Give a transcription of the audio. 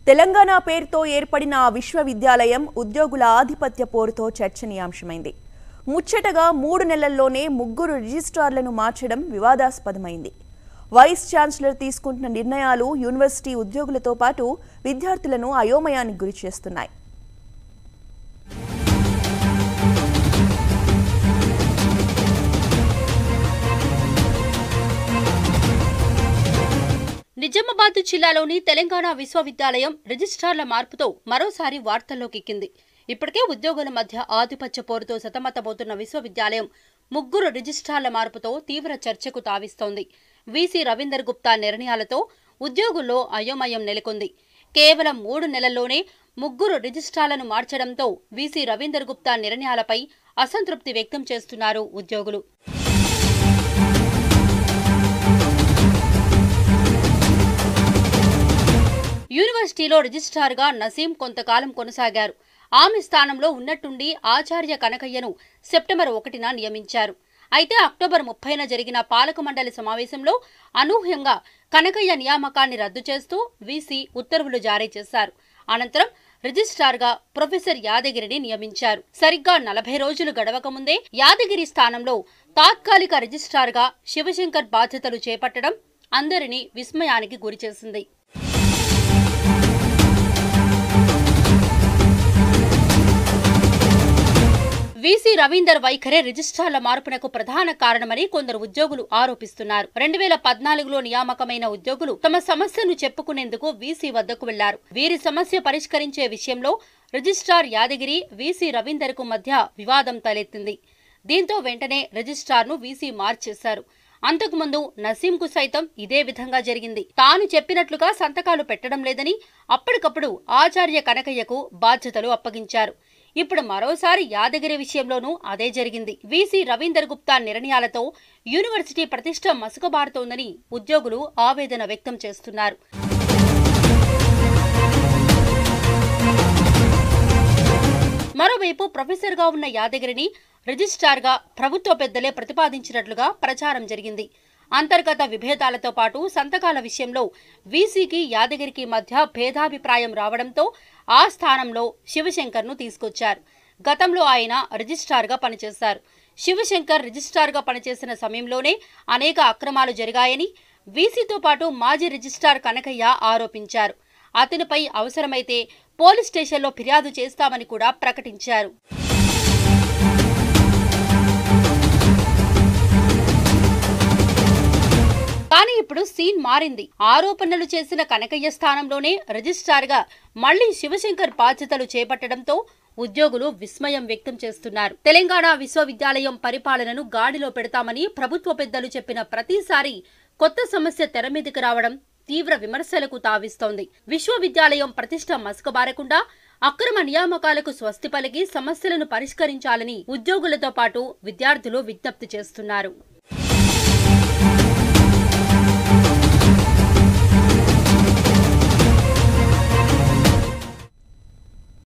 తెలంగాణ పేరుతో ఏర్పడిన ఆ విశ్వవిద్యాలయం ఉద్యోగుల ఆధిపత్య పోరుతో చర్చనీయాంశమైంది ముచ్చటగా మూడు నెలల్లోనే ముగ్గురు రిజిస్ట్రార్లను మార్చడం వివాదాస్పదమైంది వైస్ ఛాన్సలర్ తీసుకుంటున్న నిర్ణయాలు యూనివర్సిటీ ఉద్యోగులతో పాటు విద్యార్థులను అయోమయానికి గురి చేస్తున్నాయి నిజామాబాద్ జిల్లాలోని తెలంగాణ విశ్వవిద్యాలయం రిజిస్ట్రార్ల మార్పుతో మరోసారి వార్తల్లోకి ఎక్కింది ఇప్పటికే ఉద్యోగుల మధ్య ఆధిపత్య పోరుతో సతమతమవుతున్న విశ్వవిద్యాలయం ముగ్గురు రిజిస్ట్రార్ల మార్పుతో తీవ్ర చర్చకు తావిస్తోంది వీసీ రవీందర్ గుప్తా నిర్ణయాలతో ఉద్యోగుల్లో అయోమయం నెలకొంది కేవలం మూడు నెలల్లోనే ముగ్గురు రిజిస్ట్రార్లను మార్చడంతో వీసీ రవీందర్ గుప్తా నిర్ణయాలపై అసంతృప్తి వ్యక్తం చేస్తున్నారు ఉద్యోగులు యూనివర్సిటీలో రిజిస్ట్రార్గా నసీం కొంతకాలం కొనసాగారు ఆమె స్థానంలో ఉన్నట్టుండి ఆచార్య కనకయ్యను సెప్టెంబర్ ఒకటిన నియమించారు అయితే అక్టోబర్ ముప్పైన జరిగిన పాలక మండలి సమావేశంలో అనూహ్యంగా కనకయ్య నియామకాన్ని రద్దు చేస్తూ వీసీ ఉత్తర్వులు జారీ చేశారు అనంతరం రిజిస్ట్రార్గా ప్రొఫెసర్ యాదగిరిని నియమించారు సరిగ్గా నలభై రోజులు గడవక ముందే యాదగిరి స్థానంలో తాత్కాలిక రిజిస్ట్రార్గా శివశంకర్ బాధ్యతలు చేపట్టడం అందరినీ విస్మయానికి గురిచేసింది వీసీ రవీందర్ వైఖరే రిజిస్ట్రార్ల మార్పునకు ప్రధాన కారణమని కొందరు ఉద్యోగులు ఆరోపిస్తున్నారు రెండు వేల పద్నాలుగులో నియామకమైన ఉద్యోగులు తమ సమస్యను చెప్పుకునేందుకు వీసీ వద్దకు వెళ్లారు వీరి సమస్య పరిష్కరించే విషయంలో రిజిస్ట్రార్ యాదగిరి వీసీ రవీందర్ కు మధ్య వివాదం తలెత్తింది దీంతో వెంటనే రిజిస్ట్రార్ను వీసీ మార్చేశారు అంతకుముందు నసీంకు సైతం ఇదే విధంగా జరిగింది తాను చెప్పినట్లుగా సంతకాలు పెట్టడం లేదని అప్పటికప్పుడు ఆచార్య కనకయ్యకు బాధ్యతలు అప్పగించారు ఇప్పుడు మరోసారి యాదగిరి విషయంలోనూ అదే జరిగింది వీసీ రవీందర్ గుప్తా నిర్ణయాలతో యూనివర్సిటీ ప్రతిష్ట మసుకబారుతోందని ఉద్యోగులు ఆవేదన వ్యక్తం చేస్తున్నారు మరోవైపు ప్రొఫెసర్గా ఉన్న యాదగిరిని రిజిస్ట్రార్గా ప్రభుత్వ పెద్దలే ప్రతిపాదించినట్లుగా ప్రచారం జరిగింది అంతర్గత విభేదాలతో పాటు సంతకాల విషయంలో వీసీకి యాదగిరికి మధ్య భేదాభిప్రాయం రావడంతో ఆ స్థానంలో శివశంకర్ను తీసుకొచ్చారు గతంలో ఆయన రిజిస్ట్రార్గా పనిచేశారు శివశంకర్ రిజిస్ట్రార్గా పనిచేసిన సమయంలోనే అనేక అక్రమాలు జరిగాయని వీసీతో పాటు మాజీ రిజిస్ట్రార్ కనకయ్య ఆరోపించారు అతనిపై అవసరమైతే పోలీస్ స్టేషన్లో ఫిర్యాదు చేస్తామని కూడా ప్రకటించారు కానీ ఇప్పుడు సీన్ మారింది ఆరోపణలు చేసిన కనకయ్య స్థానంలోనే రిజిస్ట్రార్గా మళ్లీ శివశంకర్ బాధ్యతలు చేపట్టడంతో ఉద్యోగులు విస్మయం వ్యక్తం చేస్తున్నారు తెలంగాణ విశ్వవిద్యాలయం పరిపాలనను గాడిలో పెడతామని ప్రభుత్వ పెద్దలు చెప్పిన ప్రతిసారి కొత్త సమస్య తెర మీదకి రావడం తీవ్ర విమర్శలకు తావిస్తోంది విశ్వవిద్యాలయం ప్రతిష్ట మసకబారకుండా అక్రమ నియామకాలకు స్వస్తి పలికి సమస్యలను పరిష్కరించాలని ఉద్యోగులతో పాటు విద్యార్థులు విజ్ఞప్తి చేస్తున్నారు